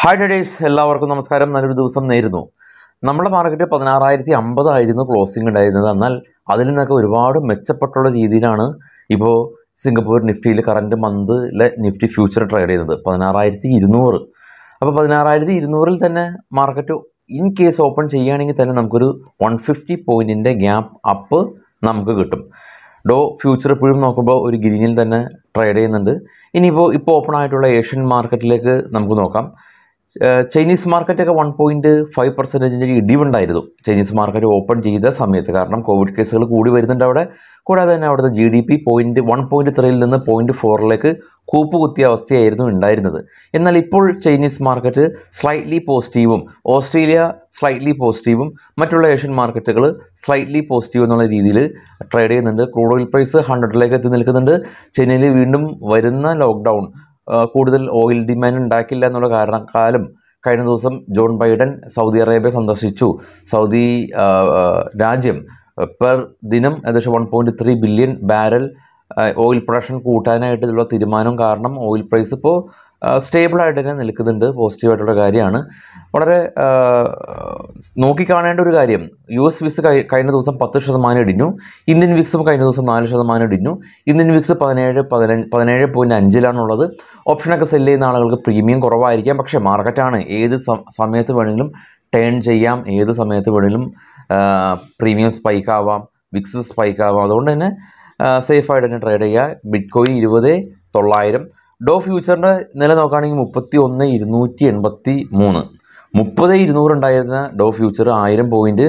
hi ഡേഡേഴ്സ് എല്ലാവർക്കും നമസ്കാരം നല്ലൊരു ദിവസം നേരുന്നു നമ്മുടെ മാർക്കറ്റ് പതിനാറായിരത്തി അമ്പതായിരുന്നു ക്ലോസിംഗ് ഉണ്ടായിരുന്നത് എന്നാൽ അതിൽ നിന്നൊക്കെ ഒരുപാട് മെച്ചപ്പെട്ടുള്ള രീതിയിലാണ് ഇപ്പോൾ സിംഗപ്പൂർ നിഫ്റ്റിയിൽ കറൻറ്റ് മന്തിലെ നിഫ്റ്റി ഫ്യൂച്ചർ ട്രേഡ് ചെയ്യുന്നത് പതിനാറായിരത്തി ഇരുന്നൂറ് അപ്പോൾ പതിനാറായിരത്തി ഇരുന്നൂറിൽ തന്നെ മാർക്കറ്റ് ഇൻ കേസ് ഓപ്പൺ ചെയ്യുകയാണെങ്കിൽ തന്നെ നമുക്കൊരു വൺ ഫിഫ്റ്റി പോയിൻറ്റിൻ്റെ ഗ്യാപ്പ് അപ്പ് നമുക്ക് കിട്ടും ഡോ ഫ്യൂച്ചർ ഇപ്പോഴും നോക്കുമ്പോൾ ഒരു ഗ്രീനിൽ തന്നെ ട്രേഡ് ചെയ്യുന്നുണ്ട് ഇനിയിപ്പോൾ ഇപ്പോൾ ഓപ്പൺ ആയിട്ടുള്ള ഏഷ്യൻ മാർക്കറ്റിലേക്ക് നമുക്ക് നോക്കാം ഏഹ് ചൈനീസ് മാർക്കറ്റൊക്കെ വൺ പോയിൻറ്റ് ഫൈവ് പെർസെൻറ്റേജിൻ്റെ ഇടിവുണ്ടായിരുന്നു ചൈനീസ് മാർക്കറ്റ് ഓപ്പൺ ചെയ്ത സമയത്ത് കാരണം കോവിഡ് കേസുകൾ കൂടി വരുന്നുണ്ട് അവിടെ കൂടാതെ തന്നെ അവിടുത്തെ G D P point one point ത്രീയിൽ നിന്ന് പോയിൻറ്റ് ഫോറിലേക്ക് കൂപ്പ് കുത്തിയ അവസ്ഥയായിരുന്നു ഉണ്ടായിരുന്നത് എന്നാൽ ഇപ്പോൾ ചൈനീസ് മാർക്കറ്റ് സ്ലൈറ്റ്ലി പോസിറ്റീവും ഓസ്ട്രേലിയ സ്ലൈറ്റ്ലി പോസിറ്റീവും മറ്റുള്ള ഏഷ്യൻ മാർക്കറ്റുകൾ സ്ലൈറ്റ്ലി പോസിറ്റീവ് എന്നുള്ള രീതിയിൽ ട്രേഡ് ചെയ്യുന്നുണ്ട് ക്രൂഡ് ഓയിൽ പ്രൈസ് ഹൺഡ്രഡിലേക്ക് എത്തി നിൽക്കുന്നുണ്ട് ചൈനയിൽ വീണ്ടും വരുന്ന ലോക്ക്ഡൗൺ ആ, കൂടുതൽ ഓയിൽ ഡിമാൻഡ് ഉണ്ടാക്കില്ല എന്നുള്ള കാരണക്കാലം കഴിഞ്ഞ ദിവസം ജോൺ ബൈഡൻ സൗദി അറേബ്യ സന്ദർശിച്ചു സൗദി ആ, ആ, രാജ്യം പെർ ദിനം ഏകദേശം one point three billion barrel oil production കൂട്ടാനായിട്ടുള്ള തീരുമാനം കാരണം ഓയിൽ പ്രൈസ് ഇപ്പോൾ സ്റ്റേബിളായിട്ട് തന്നെ നിൽക്കുന്നുണ്ട് പോസിറ്റീവായിട്ടുള്ള കാര്യമാണ് വളരെ ആ, നോക്കിക്കാണേണ്ട ഒരു കാര്യം യു എസ് വിക്സ് കഴി- കഴിഞ്ഞ ദിവസം പത്ത് ശതമാനം ഇടിഞ്ഞു ഇന്ത്യൻ വിക്സും കഴിഞ്ഞ ദിവസം നാല് ശതമാനം ഇടിഞ്ഞു ഇന്ത്യൻ വിക്സ് പതിനേഴ് പതിനഞ്ച് പതിനേഴ് പോയിൻറ്റ് അഞ്ചിലാണുള്ളത് ഓപ്ഷനൊക്കെ സെല്ല് ചെയ്യുന്ന ആളുകൾക്ക് പ്രീമിയം കുറവായിരിക്കാം പക്ഷേ മാർക്കറ്റാണ് ഏത് സം- സമയത്ത് വേണമെങ്കിലും ടേൺ ചെയ്യാം ഏത് സമയത്ത് വേണമെങ്കിലും പ്രീമിയം സ്പൈക്ക് ആവാം വിക്സ് സ്പൈക്ക് ആവാം അതുകൊണ്ട് തന്നെ സേഫായിട്ട് തന്നെ ട്രേഡ് ചെയ്യുക ബിറ്റ് കോയിൻ ഇരുപത് തൊള്ളായിരം ഡോ ഫ്യൂച്ചറിൻ്റെ നില നോക്കുകയാണെങ്കിൽ മുപ്പത്തി ഒന്ന് ഇരുന്നൂറ്റി എൺപത്തി മൂന്ന് മുപ്പത് ഇരുന്നൂറ് ഉണ്ടായിരുന്ന ഡോ ഫ്യൂച്ചർ ആയിരം പോയിൻറ്റ്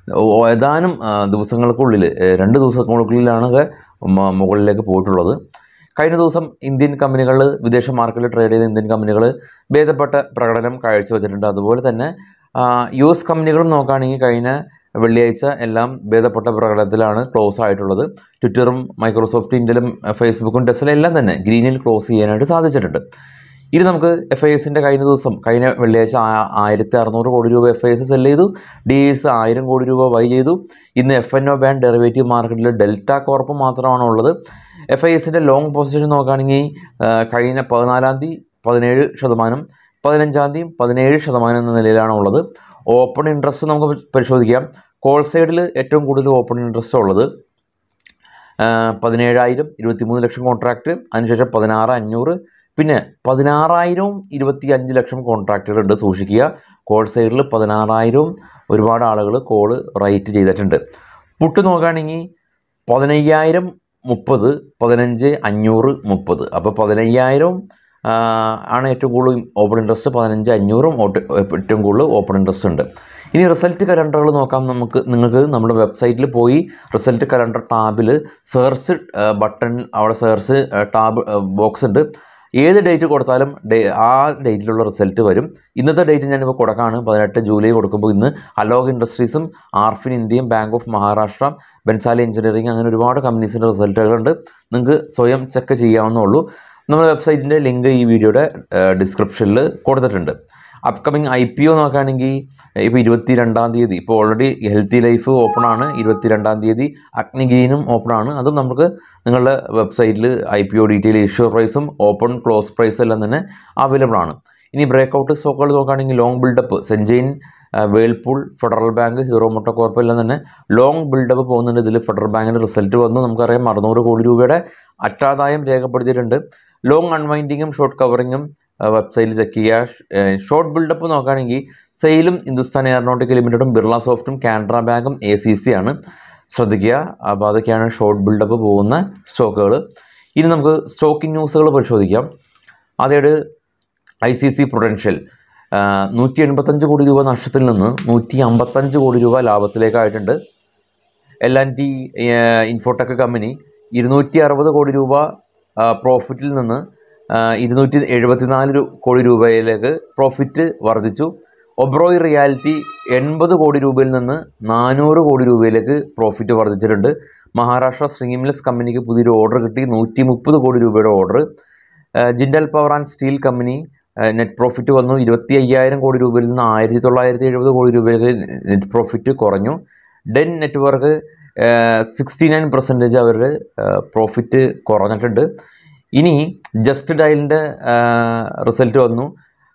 ഏതാനും ആ, ദിവസങ്ങൾക്കുള്ളിൽ ഏ, രണ്ട് ദിവസങ്ങൾക്കുള്ളിലാണ് ഇത് മ- മുകളിലേക്ക് പോയിട്ടുള്ളത് കഴിഞ്ഞ ദിവസം ഇന്ത്യൻ കമ്പനികൾ വിദേശ മാർക്കറ്റിൽ ട്രേഡ് ചെയ്ത ഇന്ത്യൻ കമ്പനികൾ ഭേദപ്പെട്ട പ്രകടനം കാഴ്ചവെച്ചിട്ടുണ്ട് അതുപോലെ തന്നെ ആ, യു എസ് കമ്പനികളും നോക്കുകയാണെങ്കിൽ കഴിഞ്ഞ വെള്ളിയാഴ്ച എല്ലാം ഭേദപ്പെട്ട പ്രകടനത്തിലാണ് ക്ലോസ് ആയിട്ടുള്ളത് ട്വിറ്ററും മൈക്രോസോഫ്റ്റ് ഇന്ത്യയിലും ഫേസ്ബുക്കും ടെസ്ലയും എല്ലാം തന്നെ ഗ്രീനിൽ ക്ലോസ് ചെയ്യാനായിട്ട് സാധിച്ചിട്ടുണ്ട് ഇനി നമുക്ക് എഫ് ഐ എസിൻ്റെ കഴിഞ്ഞ ദിവസം കഴിഞ്ഞ വെള്ളിയാഴ്ച ആ- ആയിരത്തി അറുന്നൂറ് കോടി രൂപ എഫ് ഐ എസ് സെല് ചെയ്തു ഡി എസ് ആയിരം കോടി രൂപ ബൈ ചെയ്തു ഇന്ന് F N O bank derivative മാർക്കറ്റിൽ ഡെൽറ്റ കോർപ്പ് മാത്രമാണ് ഉള്ളത് എഫ് ഐ എസിൻ്റെ ലോങ് പൊസിഷൻ നോക്കുകയാണെങ്കിൽ ആ, കഴിഞ്ഞ പതിനാലാം തീയതി പതിനേഴ് ശതമാനം പതിനഞ്ചാം തീയതി പതിനേഴ് ശതമാനം എന്ന നിലയിലാണ് ഉള്ളത് ഓപ്പൺ ഇൻട്രസ്റ്റ് നമുക്ക് പരിശോധിക്കാം കോൾ സൈഡിൽ ഏറ്റവും കൂടുതൽ ഓപ്പൺ ഇൻട്രസ്റ്റ് ഉള്ളത് ആ, പതിനേഴായിരം ഇരുപത്തിമൂന്ന് ലക്ഷം കോൺട്രാക്റ്റ് അതിനുശേഷം പതിനാറ് അഞ്ഞൂറ് പിന്നെ പതിനാറായിരവും ഇരുപത്തി അഞ്ച് ലക്ഷം കോൺട്രാക്റ്റുകളുണ്ട് സൂക്ഷിക്കുക കോൾ സൈഡിൽ പതിനാറായിരവും ഒരുപാട് ആളുകൾ കോള് റൈറ്റ് ചെയ്തിട്ടുണ്ട് പുട്ട് നോക്കുകയാണെങ്കിൽ പതിനയ്യായിരം മുപ്പത് പതിനഞ്ച് അഞ്ഞൂറ് മുപ്പത് അപ്പോൾ പതിനയ്യായിരം ആണ് ഏറ്റവും കൂടുതൽ ഓപ്പൺ ഇൻട്രസ്റ്റ് പതിനഞ്ച് അഞ്ഞൂറും ഓട്ട് ഏറ്റവും കൂടുതൽ ഓപ്പൺ ഇൻട്രസ്റ്റ് ഉണ്ട് ഇനി റിസൾട്ട് കലണ്ടറുകൾ നോക്കാം നമുക്ക് നിങ്ങൾക്ക് നമ്മുടെ വെബ്സൈറ്റിൽ പോയി റിസൾട്ട് കലണ്ടർ ടാബിൽ സെർച്ച് ബട്ടൺ അവിടെ സെർച്ച് ടാബ് ബോക്സ് ഉണ്ട് ഏത് ഡേറ്റ് കൊടുത്താലും ഡേ ആ ഡേറ്റിലുള്ള റിസൾട്ട് വരും ഇന്നത്തെ ഡേറ്റ് ഞാനിപ്പോൾ കൊടുക്കാണ് പതിനെട്ട് ജൂലൈ കൊടുക്കുമ്പോൾ ഇന്ന് അലോക് ഇൻഡസ്ട്രീസും ആർഫിൻ ഇന്ത്യയും ബാങ്ക് ഓഫ് മഹാരാഷ്ട്ര ബെൻസാലി എഞ്ചിനീയറിംഗ് അങ്ങനെ ഒരുപാട് കമ്പനീസിൻ്റെ റിസൾട്ടുകളുണ്ട് നിങ്ങൾക്ക് സ്വയം ചെക്ക് ചെയ്യാവുന്നുള്ളൂ നമ്മുടെ വെബ്സൈറ്റിൻ്റെ ലിങ്ക് ഈ വീഡിയോയുടെ ഡിസ്ക്രിപ്ഷനിൽ കൊടുത്തിട്ടുണ്ട് അപ്കമിങ് ഐ പി ഒ നോക്കുകയാണെങ്കിൽ ഇപ്പോൾ ഇരുപത്തി രണ്ടാം തീയതി ഇപ്പോൾ ഓൾറെഡി ഹെൽത്തി ലൈഫ് ഓപ്പൺ ആണ് ഇരുപത്തി രണ്ടാം തീയതി അഗ്നിഗീനും ഓപ്പൺ ആണ് അതും നമുക്ക് നിങ്ങളുടെ വെബ്സൈറ്റിൽ I P O detail issue പ്രൈസും ഓപ്പൺ ക്ലോസ് പ്രൈസും എല്ലാം തന്നെ അവൈലബിൾ ആണ് ഇനി ബ്രേക്കൗട്ട് സ്റ്റോക്കുകൾ നോക്കുകയാണെങ്കിൽ ലോങ് ബിൽഡപ്പ് സെഞ്ചൈൻ Whirlpool Federal Bank Hero Moto Corp എല്ലാം തന്നെ ലോങ് ബിൽഡപ്പ് പോകുന്നുണ്ട് ഇതിൽ ഫെഡറൽ ബാങ്കിൻ്റെ റിസൾട്ട് വന്നു നമുക്കറിയാം അറുന്നൂറ് കോടി രൂപയുടെ അറ്റാദായം രേഖപ്പെടുത്തിയിട്ടുണ്ട് ലോങ് അൺവൈൻഡിങ്ങും ഷോർട്ട് കവറിങ്ങും വെബ്സൈറ്റിൽ ചെക്ക് ചെയ്യുക ഷോർട്ട് ബിൽഡപ്പ് നോക്കുകയാണെങ്കിൽ സെയിലും ഹിന്ദുസ്ഥാൻ എയറോനോട്ടിക്കൽ ലിമിറ്റഡും ബിർള സോഫ്റ്റും കാനറ ബാങ്കും എ സി സി ആണ് ശ്രദ്ധിക്കുക അപ്പോൾ അതൊക്കെയാണ് ഷോർട്ട് ബിൽഡപ്പ് പോകുന്ന സ്റ്റോക്കുകൾ ഇനി നമുക്ക് സ്റ്റോക്കിംഗ് ന്യൂസുകൾ പരിശോധിക്കാം ആദ്യമായിട്ട് ഐ സി സി പ്രൊഡൻഷ്യൽ നൂറ്റി എൺപത്തഞ്ച് കോടി രൂപ നഷ്ടത്തിൽ നിന്ന് നൂറ്റി അമ്പത്തഞ്ച് കോടി രൂപ ലാഭത്തിലേക്കായിട്ടുണ്ട് L and T Infotech company ഇരുന്നൂറ്റി അറുപത് കോടി രൂപ പ്രോഫിറ്റിൽ നിന്ന് ആ, ഇരുന്നൂറ്റി എഴുപത്തിനാല് രു- കോടി രൂപയിലേക്ക് പ്രോഫിറ്റ് വർദ്ധിച്ചു ഒബ്രോയ് റിയാലിറ്റി എൺപത് കോടി രൂപയിൽ നിന്ന് നാനൂറ് കോടി രൂപയിലേക്ക് പ്രോഫിറ്റ് വർദ്ധിച്ചിട്ടുണ്ട് മഹാരാഷ്ട്ര സ്ട്രീംലെസ് കമ്പനിക്ക് പുതിയൊരു ഓർഡർ കിട്ടി നൂറ്റി മുപ്പത് കോടി രൂപയുടെ order Jindal power and steel company net profit വന്നു ഇരുപത്തി അയ്യായിരം കോടി രൂപയിൽ നിന്ന് ആയിരത്തി തൊള്ളായിരത്തി എഴുപത് കോടി രൂപയിലേക്ക് നെറ്റ് പ്രോഫിറ്റ് കുറഞ്ഞു Den network sixty nine percentage അവരുടെ പ്രോഫിറ്റ് കുറഞ്ഞിട്ടുണ്ട് ഇനി ജസ്റ്റ് ഡയലിൻ്റെ റിസൾട്ട് വന്നു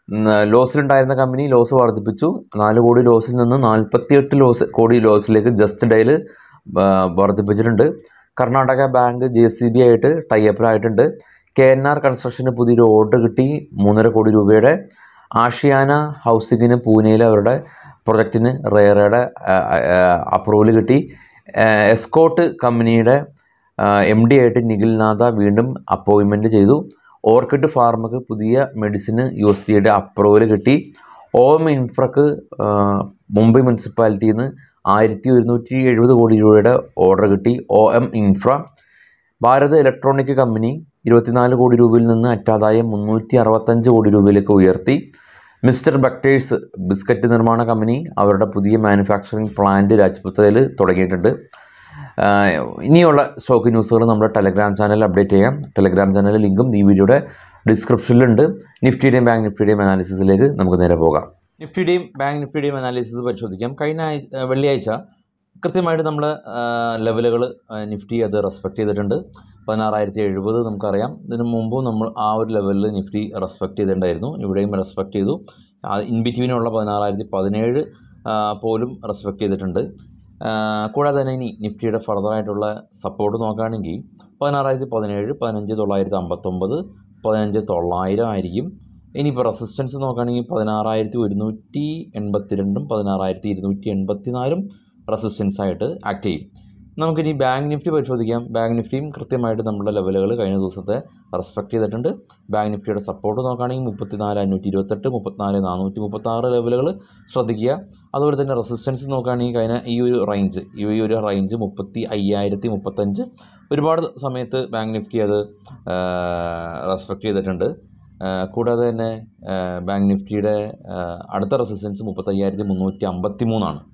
ലോസിലുണ്ടായിരുന്ന കമ്പനി ലോസ് വർദ്ധിപ്പിച്ചു നാല് കോടി ലോസിൽ നിന്ന് നാൽപ്പത്തിയെട്ട് ലോസ് കോടി ലോസിലേക്ക് ജസ്റ്റ് ഡയൽ വർദ്ധിപ്പിച്ചിട്ടുണ്ട് Karnataka bank J C B ആയിട്ട് ടൈപ്പിലായിട്ടുണ്ട് കെ എൻ ആർ കൺസ്ട്രക്ഷന് പുതിയൊരു ഓർഡർ കിട്ടി മൂന്നര കോടി രൂപയുടെ ആഷിയാന ഹൗസിങ്ങിന് പൂനെയിൽ അവരുടെ പ്രൊജക്റ്റിന് റെയറയുടെ അപ്രൂവൽ കിട്ടി എസ്കോട്ട് കമ്പനിയുടെ എം ഡി ആയിട്ട് നിഖിൽ നാഥ വീണ്ടും അപ്പോയിൻമെൻറ്റ് ചെയ്തു ഓർക്കിഡ് ഫാർമക്ക് പുതിയ മെഡിസിന് യു എസ് ഡിയുടെ അപ്രൂവൽ കിട്ടി ഒ എം ഇൻഫ്രക്ക് ആ, മുംബൈ മുനിസിപ്പാലിറ്റിയിൽ നിന്ന് ആയിരത്തി ഒരുന്നൂറ്റി എഴുപത് കോടി രൂപയുടെ ഓർഡർ കിട്ടി O M infra Bharat electronic company ഇരുപത്തിനാല് കോടി രൂപയിൽ നിന്ന് അറ്റാദായം മുന്നൂറ്റി അറുപത്തഞ്ച് കോടി രൂപയിലേക്ക് ഉയർത്തി മിസ്റ്റർ ബക്ടേഴ്സ് ബിസ്ക്കറ്റ് നിർമ്മാണ കമ്പനി അവരുടെ പുതിയ മാനുഫാക്ചറിങ് പ്ലാന്റ് രാജ്പുത്രയിൽ തുടങ്ങിയിട്ടുണ്ട് ആഹ് ഇനിയുള്ള സ്റ്റോക്ക് ന്യൂസുകൾ നമ്മുടെ ടെലഗ്രാം ചാനൽ അപ്ഡേറ്റ് ചെയ്യാം ടെലഗ്രാം ചാനൽ ലിങ്കും ഈ വീഡിയോയുടെ ഡിസ്ക്രിപ്ഷനിലുണ്ട് നിഫ്റ്റിയുടെയും ബാങ്ക് നിഫ്റ്റിയുടെയും അനാലിസിസിലേക്ക് നമുക്ക് നേരെ പോകാം നിഫ്റ്റിയുടെയും ബാങ്ക് നിഫ്റ്റിയുടെയും അനാലിസിസ് പരിശോധിക്കാം കഴിഞ്ഞ ആഴ്ച ഏഹ് വെള്ളിയാഴ്ച കൃത്യമായിട്ട് നമ്മൾ ലെവലുകൾ നിഫ്റ്റി അത് റെസ്പെക്ട് ചെയ്തിട്ടുണ്ട് പതിനാറായിരത്തി എഴുപത് നമുക്കറിയാം ഇതിനു മുമ്പും നമ്മൾ ആ ഒരു ലെവലിൽ നിഫ്റ്റി റെസ്പെക്ട് ചെയ്തിട്ടുണ്ടായിരുന്നു ഇവിടെയും റെസ്പെക്ട് ചെയ്തു ഇൻ ബിറ്റ്വീനുള്ള പതിനാറായിരത്തി പതിനേഴ് പോലും റെസ്പെക്ട് ചെയ്തിട്ടുണ്ട് ആ, കൂടാതെ തന്നെ ഇനി നിഫ്റ്റിയുടെ ഫർദറായിട്ടുള്ള സപ്പോർട്ട് നോക്കുകയാണെങ്കിൽ പതിനാറായിരത്തി പതിനേഴ് പതിനഞ്ച് തൊള്ളായിരത്തി അമ്പത്തൊമ്പത് പതിനഞ്ച് തൊള്ളായിരം ആയിരിക്കും ഇനിയിപ്പോൾ റെസിസ്റ്റൻസ് നോക്കുകയാണെങ്കിൽ പതിനാറായിരത്തി ഒരുന്നൂറ്റി എൺപത്തിരണ്ടും പതിനാറായിരത്തി ഇരുന്നൂറ്റി എൺപത്തി നാലും റെസിസ്റ്റൻസ് ആയിട്ട് ആക്ട് ചെയ്യും നമുക്കിനി ബാങ്ക് നിഫ്റ്റി പരിശോധിക്കാം ബാങ്ക് നിഫ്റ്റിയും കൃത്യമായിട്ട് നമ്മുടെ ലെവലുകൾ കഴിഞ്ഞ ദിവസത്തെ റെസ്പെക്ട് ചെയ്തിട്ടുണ്ട് ബാങ്ക് നിഫ്റ്റിയുടെ സപ്പോർട്ട് നോക്കുകയാണെങ്കിൽ മുപ്പത്തിനാല് അഞ്ഞൂറ്റി ഇരുപത്തെട്ട് മുപ്പത്തിനാല് നാനൂറ്റി മുപ്പത്താറ് ലെവലുകൾ ശ്രദ്ധിക്കുക അതുപോലെ തന്നെ റെസിസ്റ്റൻസ് നോക്കുകയാണെങ്കിൽ കഴിഞ്ഞ ഈ ഒരു റേഞ്ച് ഈ ഒരു റേഞ്ച് മുപ്പത്തി അയ്യായിരത്തി മുപ്പത്തഞ്ച് ഒരുപാട് സമയത്ത് ബാങ്ക് നിഫ്റ്റി അത് റെസ്പെക്ട് ചെയ്തിട്ടുണ്ട് ആ, കൂടാതെ തന്നെ ആ, ബാങ്ക് നിഫ്റ്റിയുടെ ആ, അടുത്ത റെസിസ്റ്റൻസ് മുപ്പത്തയ്യായിരത്തി മുന്നൂറ്റി അമ്പത്തി മൂന്നാണ്